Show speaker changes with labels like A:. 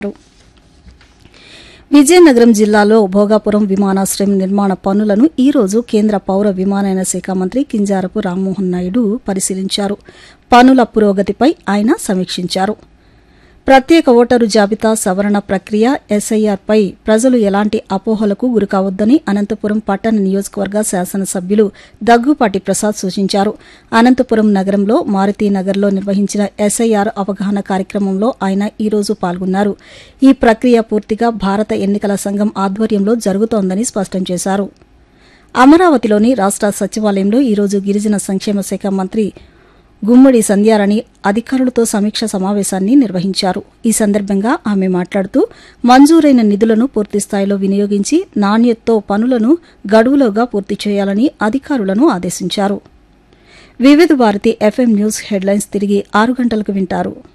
A: విజయనగరం జిల్లాలో భోగాపురం విమానాశ్రయం నిర్మాణ పనులను ఈ రోజు కేంద్ర పౌర విమానయాన శాఖ మంత్రి కింజారపు రామ్మోహన్ నాయుడు పరిశీలించారు పనుల పురోగతిపై ఆయన సమీక్షించారు ప్రత్యేక ఓటరు జాబితా సవరణ ప్రక్రియ ఎస్ఐఆర్పై ప్రజలు ఎలాంటి అపోహలకు గురికావద్దని అనంతపురం పట్టణ నియోజకవర్గ శాసనసభ్యులు దగ్గుపాటి ప్రసాద్ సూచించారు అనంతపురం నగరంలో మారుతీనగర్లో నిర్వహించిన ఎస్ఐఆర్ అవగాహన కార్యక్రమంలో ఆయన ఈ రోజు పాల్గొన్నారు ఈ ప్రక్రియ పూర్తిగా భారత ఎన్నికల సంఘం ఆధ్వర్యంలో జరుగుతోందని స్పష్టం చేశారు అమరావతిలోని రాష్ట సచివాలయంలో ఈ రోజు గిరిజన సంక్షేమ శాఖ మంత్రి గుమ్మడి సంధ్యారాణి అధికారులతో సమీక్ష సమావేశాన్ని నిర్వహించారు ఈ సందర్భంగా ఆమె మాట్లాడుతూ మంజూరైన నిధులను పూర్తిస్థాయిలో వినియోగించి నాణ్యతతో పనులను గడువులోగా పూర్తి చేయాలని అధికారులను ఆదేశించారు వివిధ భారతి ఎఫ్ఎం న్యూస్ హెడ్లైన్స్ తిరిగి ఆరు గంటలకు వింటారు